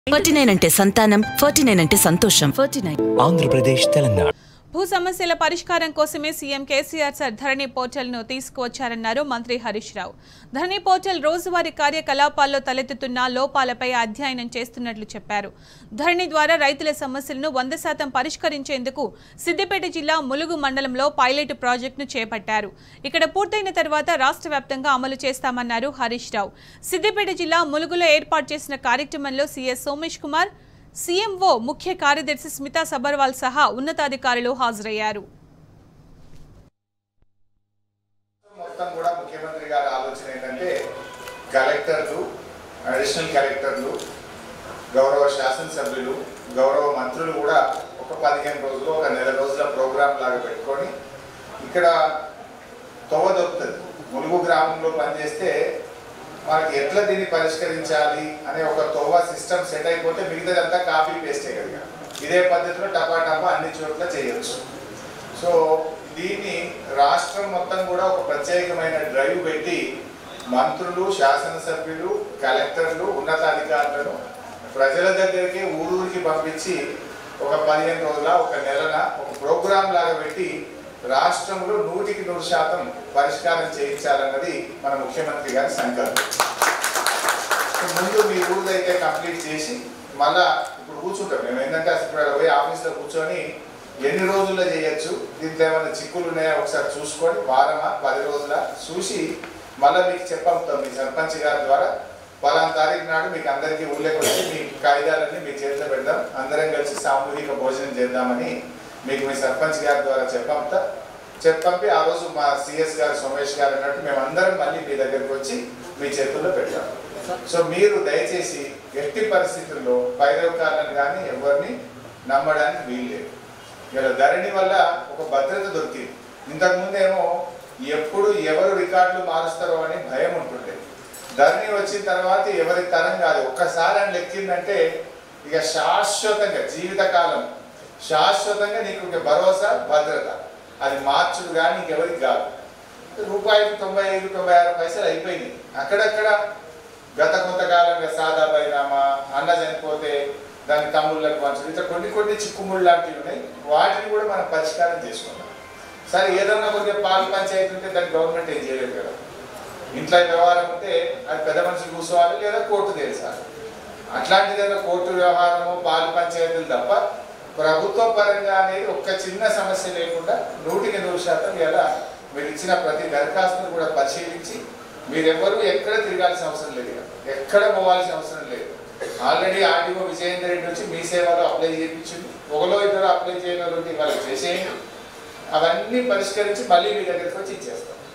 Forty nine అంటే సంతానం forty nine అంటే సంతోషం ఫార్టీ నైన్ ఆంధ్రప్రదేశ్ తెలంగాణ భూ సమస్యల పరిష్కారం కోసమే సీఎం కేసీఆర్ సార్ ధరణి పోర్టల్ను తీసుకువచ్చారన్నారు మంత్రి హరీష్ రావు ధరణి పోర్టల్ రోజువారీ కార్యకలాపాల్లో తలెత్తుతున్న లోపాలపై అధ్యయనం చేస్తున్నట్లు చెప్పారు ధరణి ద్వారా రైతుల సమస్యలను వంద శాతం పరిష్కరించేందుకు సిద్దిపేట జిల్లా ములుగు మండలంలో పైలట్ ప్రాజెక్టును చేపట్టారు ఇక్కడ పూర్తయిన తర్వాత రాష్ట్ర వ్యాప్తంగా అమలు చేస్తామన్నారు హరీష్ రావు సిద్దిపేట జిల్లా ములుగులో ఏర్పాటు చేసిన కార్యక్రమంలో సీఎస్ సోమేష్ కుమార్ సీఎంఓ ముఖ్య కార్యదర్శి స్మితా సబర్వాల్ సహా ఉన్నతాధికారులు హాజరయ్యారు మొత్తం కూడా ముఖ్యమంత్రి గారి ఆలోచన ఏంటంటే కలెక్టర్లు అడిషనల్ కలెక్టర్లు గౌరవ శాసనసభ్యులు గౌరవ మంత్రులు కూడా ఒక పదిహేను రోజులు ఒక నెల రోజుల ప్రోగ్రాం లాగా పెట్టుకొని ఇక్కడ తొవ్వ దొరుకుతుంది ములుగు గ్రామంలో పనిచేస్తే మనకి ఎట్లా దీన్ని పరిష్కరించాలి అనే ఒక తొవ్వ సిస్టమ్ సెట్ అయిపోతే మిగతాదంతా కాపీ పేస్టే కదా ఇదే పద్ధతిలో టపా టపా అన్ని చోట్ల చేయొచ్చు సో దీన్ని రాష్ట్రం మొత్తం కూడా ఒక ప్రత్యేకమైన డ్రైవ్ పెట్టి మంత్రులు శాసనసభ్యులు కలెక్టర్లు ఉన్నతాధికారులను ప్రజల దగ్గరికి ఊరూరికి పంపించి ఒక పదిహేను రోజుల ఒక నెలన ఒక ప్రోగ్రాం లాగా పెట్టి రాష్ట్రంలో నూటికి నూరు శాతం పరిష్కారం చేయించాలన్నది మన ముఖ్యమంత్రి గారి సంకల్పం ముందు మీ ఊళ్ళో అయితే కంప్లీట్ చేసి మళ్ళా ఇప్పుడు కూర్చుంటాం మేము ఏంటంటే అసలు ఇప్పుడు అక్కడ పోయి ఆఫీస్లో కూర్చొని ఎన్ని రోజుల్లో చేయొచ్చు దీంట్లో ఏమైనా చిక్కులు ఉన్నాయా ఒకసారి చూసుకొని వారమా పది రోజుల చూసి మళ్ళీ మీకు చెప్పంతాం మీ సర్పంచ్ గారి ద్వారా పలానా తారీఖు నాడు మీకు అందరికీ ఊళ్ళోకి వచ్చి మీ కాగితాలన్నీ మీ చేతిలో పెడదాం అందరం కలిసి సామూహిక భోజనం చేద్దామని మీకు మీ సర్పంచ్ గారి ద్వారా చెప్పంతా చెప్పంపి ఆ రోజు మా సిఎస్ గారు సోమేష్ గారు అన్నట్టు మేము అందరం మళ్ళీ మీ దగ్గరికి వచ్చి మీ చేతుల్లో పెట్టాం సో మీరు దయచేసి ఎట్టి పరిస్థితుల్లో పైరవకాలను కానీ ఎవరిని నమ్మడానికి వీల్లేదు ఇలా ధరణి వల్ల ఒక భద్రత దొరికింది ఇంతకుముందేమో ఎప్పుడు ఎవరు రికార్డులు మారుస్తారో అని భయం ఉంటుండే ధరణి వచ్చిన తర్వాత ఎవరి తరం కాదు ఒక్కసారి అని లెక్కిందంటే ఇక శాశ్వతంగా జీవితకాలం శాశ్వతంగా నీకు ఇక భరోసా భద్రత అది మార్చుడు కానీ ఇంకెవరికి కాదు రూపాయికి తొంభై ఐదు తొంభై ఆరు పైసలు అయిపోయినాయి అక్కడక్కడ గత కొంతకాలంగా సాదా బైరామా అన్న చనిపోతే దాని తమ్ముళ్ళకు పంచడం ఇట్లా కొన్ని కొన్ని చిక్కుముళ్ళు లాంటివి ఉన్నాయి వాటిని కూడా మనం పరిష్కారం చేసుకుందాం సరే ఏదన్నా కొద్దిగా పాలు పంచాయతీ ఉంటే దాన్ని గవర్నమెంట్ ఏం చేయలేదు కదా ఇంట్లో వ్యవహారం ఉంటే అది పెద్ద మనుషులు కూర్చోవాలి లేదా కోర్టు తెలిసాలి అట్లాంటిది ఏదో కోర్టు వ్యవహారము పాలు పంచాయతీలు తప్ప ప్రభుత్వ పరంగా అనేది ఒక్క చిన్న సమస్య లేకుండా నూటికి నూరు శాతం ఎలా మీరు ఇచ్చిన ప్రతి దరఖాస్తును కూడా పరిశీలించి మీరెవ్వరూ ఎక్కడ తిరగాల్సిన అవసరం లేదు ఇక. ఎక్కడ పోవాల్సిన అవసరం లేదు ఆల్రెడీ ఆర్డీఓ విజయేందర్ రెడ్డి వచ్చి మీ సేవలో అప్లై చేయించింది ఒకలో ఇద్దరు అప్లై చేయగలిగితే వాళ్ళకి చేసేయండి అవన్నీ పరిష్కరించి మళ్ళీ మీ దగ్గరికి వచ్చి ఇచ్చేస్తాం